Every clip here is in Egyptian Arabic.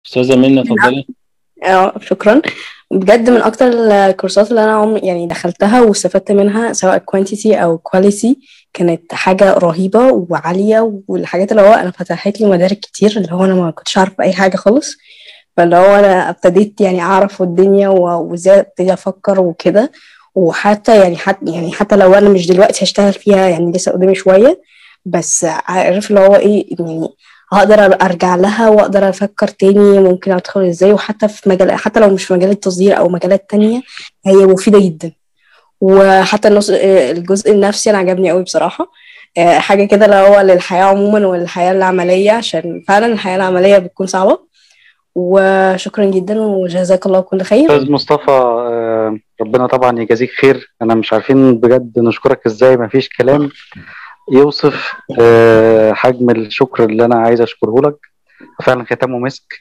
استاذه منى اتفضلي اه شكرا بجد من اكتر الكورسات اللي انا عم يعني دخلتها واستفدت منها سواء كوانتيتي او كواليتي كانت حاجه رهيبه وعاليه والحاجات اللي هو انا فتحت لي مدارك كتير اللي هو انا ما كنتش اعرف اي حاجه خالص فاللي هو انا ابتديت يعني اعرف الدنيا و- وازاي ابتدي افكر وكده وحتى يعني حتى يعني حتى لو انا مش دلوقتي هشتغل فيها يعني لسه قدامي شويه بس عارف اللي هو ايه يعني هقدر ارجع لها واقدر افكر تاني ممكن ادخل ازاي وحتى في مجال حتى لو مش في مجال التصدير او مجالات تانية هي مفيدة جدا وحتى النص الجزء النفسي انا عجبني قوي بصراحة آه، حاجة كده اللي هو للحياة عموما والحياة العملية عشان فعلا الحياة العملية بتكون صعبة وشكرا جدا وجزاك الله كل خير استاذ مصطفى آه، ربنا طبعا يجازيك خير انا مش عارفين بجد نشكرك ازاي مفيش كلام يوصف آه، حجم الشكر اللي انا عايز اشكره لك فعلا ختامه مسك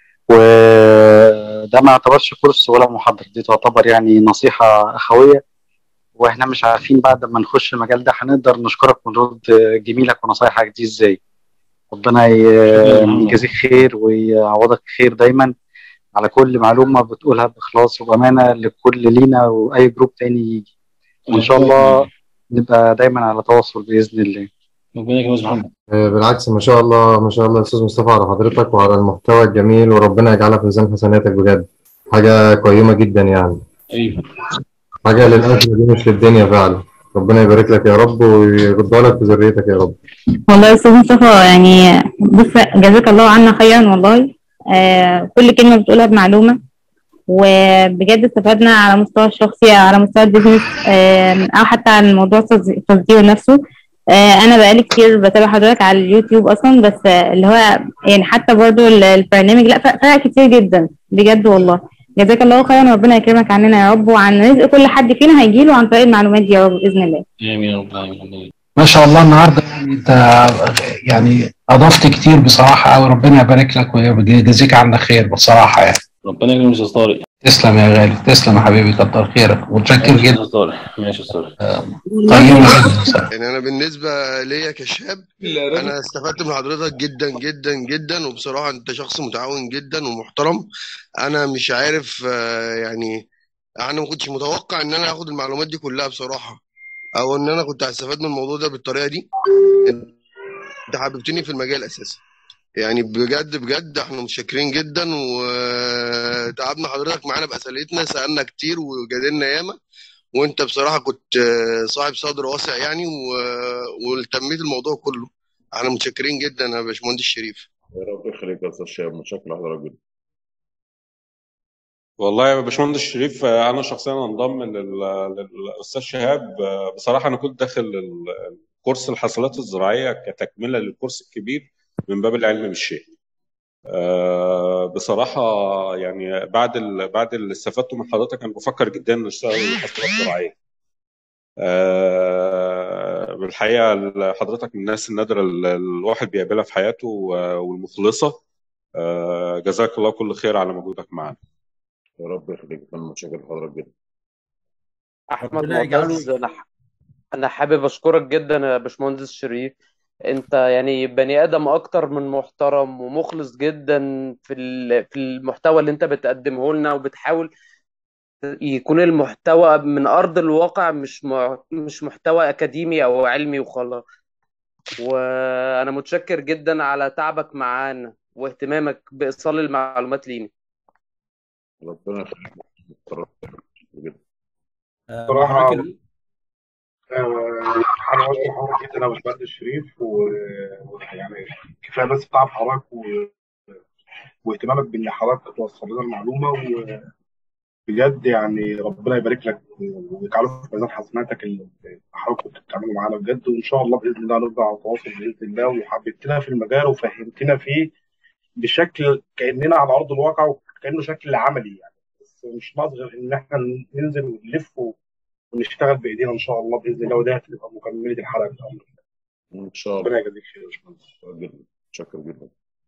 وده ما يعتبرش كورس ولا محاضرة دي تعتبر يعني نصيحة أخوية واحنا مش عارفين بعد ما نخش المجال ده هنقدر نشكرك ونرد جميلك ونصايحك دي ازاي ربنا ي- يجازيك خير ويعوضك خير دايما على كل معلومة بتقولها بإخلاص وبأمانة لكل لينا وأي جروب تاني يجي وإن شاء الله نبقى دايما على تواصل بإذن الله ربنا يكرمك يا محمد آه، بالعكس ما شاء الله ما شاء الله يا استاذ مصطفى على حضرتك وعلى المحتوى الجميل وربنا يجعلها في ميزان حسناتك بجد حاجة قيمة جدا يعني ايوه حاجة للآخرة دي مش للدنيا فعلا ربنا يبارك لك يا رب ويرضى لك في ذريتك يا رب والله يا استاذ مصطفى يعني بص جزاك الله عنا خيرا والله آه كل كلمه بتقولها بمعلومه وبجد استفدنا على مستوى الشخصي على مستوى البيزنس آه او حتى على موضوع التصدي- التصدير نفسه آه انا بقالي كتير بتابع حضرتك على اليوتيوب اصلا بس آه اللي هو يعني حتى برضو ال- البرنامج لا فرق فرق كتير جدا بجد والله جزاك الله خيرا وربنا يكرمك عننا يا رب وعن رزق كل حد فينا هيجيله عن طريق المعلومات دي يا رب باذن الله امين يا رب العالمين ربنا يكرمك. ما شاء الله النهارده يعني انت يعني اضفت كتير بصراحه قوي ربنا يبارك لك ويجازيك عنا خير بصراحه يعني ربنا يكرمك يا استاذ طارق تسلم يا غالي تسلم يا حبيبي كتر خيرك متشكر ماشي يا جدا استاذ طارق ماشي يا استاذ طارق طيب جدا يعني انا بالنسبه ليا كشاب انا استفدت من حضرتك جدا جدا جدا وبصراحه انت شخص متعاون جدا ومحترم انا مش عارف آه، يعني انا ما كنتش متوقع ان انا هاخد المعلومات دي كلها بصراحه او ان انا كنت هستفاد من الموضوع ده بالطريقه دي انت حببتني في المجال اساسا يعني بجد بجد احنا متشكرين جدا وتعبنا حضرتك معانا باسئلتنا سالنا كتير وجادلنا ياما وانت بصراحه كنت آه، صاحب صدر واسع يعني و- والتميت الموضوع كله احنا متشكرين جدا يا باشمهندس شريف يا رب يخليك يا استاذ شهاب متشكر لحضرتك جدا والله يا باشمهندس شريف آه، انا شخصيا انضم لل- للاستاذ شهاب آه، بصراحه انا كنت داخل ال- كورس الحاصلات الزراعيه كتكمله للكورس الكبير من باب العلم بالشيء آه، بصراحه يعني بعد ال... بعد اللي استفدته من حضرتك انا بفكر جدا ان اشتغل الحاصلات الزراعيه آه، بالحقيقه حضرتك من الناس النادره اللي الواحد بيقابلها في حياته و- والمخلصه آه، جزاك الله كل خير على مجهودك معنا يا رب يخليك انا متشكر لحضرتك جدا احمد ربنا يجعله معتز انا ح- انا حابب اشكرك جدا يا باشمهندس شريف انت يعني بني ادم اكتر من محترم ومخلص جدا في ال- في المحتوى اللي انت بتقدمه لنا وبتحاول يكون المحتوى من ارض الواقع مش مع- مش محتوى اكاديمي او علمي وخلاص وانا متشكر جدا على تعبك معانا واهتمامك بايصال المعلومات لينا ربنا يخليك متشكر جدا صراحة معاك ال- آه، أنا بشكر حضرتك جدا يا باشمهندس شريف و- ويعني كفاية بس تعب حضرتك و- واهتمامك بإن حضرتك توصل لنا المعلومة وبجد يعني ربنا يبارك لك ويجعله في ميزان حسناتك اللي حضرتك كنت بتعمله معانا بجد وإن شاء الله بإذن الله نفضل على تواصل بإذن الله وحببتنا في المجال وفهمتنا فيه بشكل كأننا على أرض الواقع وكأنه شكل عملي يعني بس مش ناقص غير إن إحنا ننزل ونلف ونشتغل بايدينا ان شاء الله باذن الله وده هتبقى مكمله الحلقه بامر ان شاء ربنا الله يجازيك خير يا باشمهندس جدا متشكر جدا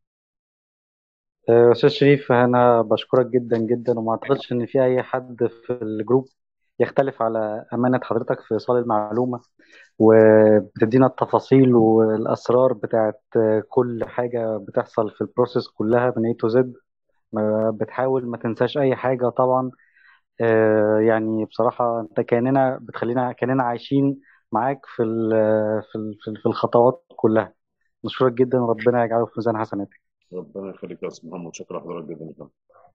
آه، أستاذ شريف أنا بشكرك جدا جدا وما أعتقدش إن في أي حد في الجروب يختلف على أمانة حضرتك في إيصال المعلومة وبتدينا التفاصيل والأسرار بتاعت آه، كل حاجة بتحصل في البروسيس كلها من A to Z ما بتحاول ما تنساش اي حاجه طبعا آه، يعني بصراحه انت كاننا بتخلينا كاننا عايشين معاك في ال في ال في ال- في الخطوات كلها نشكرك جدا ربنا يجعله في ميزان حسناتك ربنا يخليك يا استاذ محمد شكرا لحضرتك جدا يا فندم